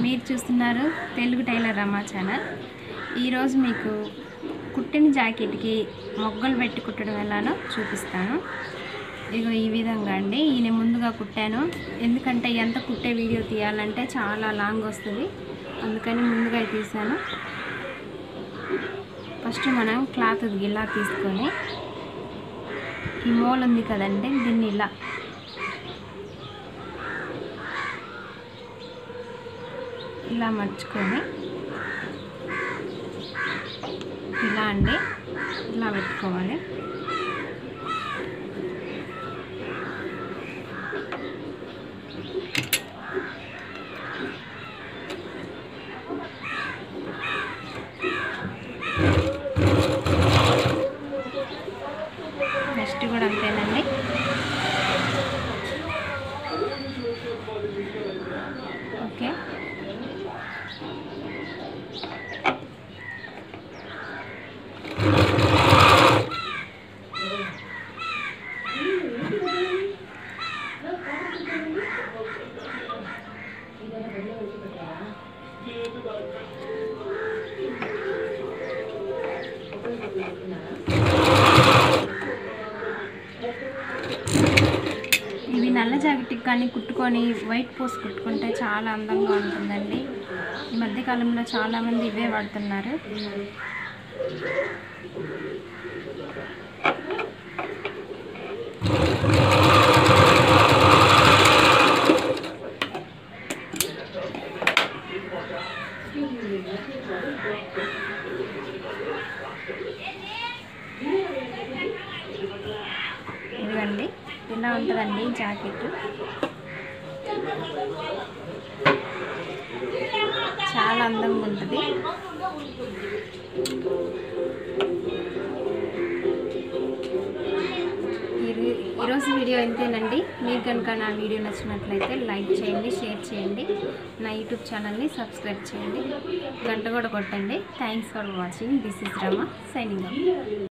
మీరు చూస్తున్నారు తెలుగు టైలర్ రమా ఛానల్ ఈరోజు మీకు కుట్టిన జాకెట్కి మొగ్గలు పెట్టి కుట్టడం ఎలానో చూపిస్తాను ఇగో ఈ విధంగా అండి ఈయన ముందుగా కుట్టాను ఎందుకంటే ఎంత కుట్టే వీడియో తీయాలంటే చాలా లాంగ్ వస్తుంది అందుకని ముందుగా తీసాను ఫస్ట్ మనం క్లాత్ ఇలా తీసుకొని ఈ మోల్ ఉంది కదండి దీన్ని ఇలా ఇలా మర్చుకొని ఇలా అండి ఇలా పెట్టుకోవాలి నెక్స్ట్ కూడా అంతేనండి ఓకే ఇవి నల్ల జాకెట్కి కానీ కుట్టుకొని వైట్ పోస్ కుట్టుకుంటే చాలా అందంగా ఉంటుందండి ఈ మధ్యకాలంలో చాలామంది ఇవే వాడుతున్నారు ఇదిగండి ఇలా ఉంటుందండి జాకెట్ చాలా అందంగా ఉంటుంది ఇది- ఈరోజు వీడియో ఇంతేనండి మీకు కనుక నా వీడియో నచ్చినట్లయితే లైక్ చేయండి షేర్ చేయండి నా యూట్యూబ్ ఛానల్ని సబ్స్క్రైబ్ చేయండి గంట కూడా కొట్టండి thanks for watching this is Rama signing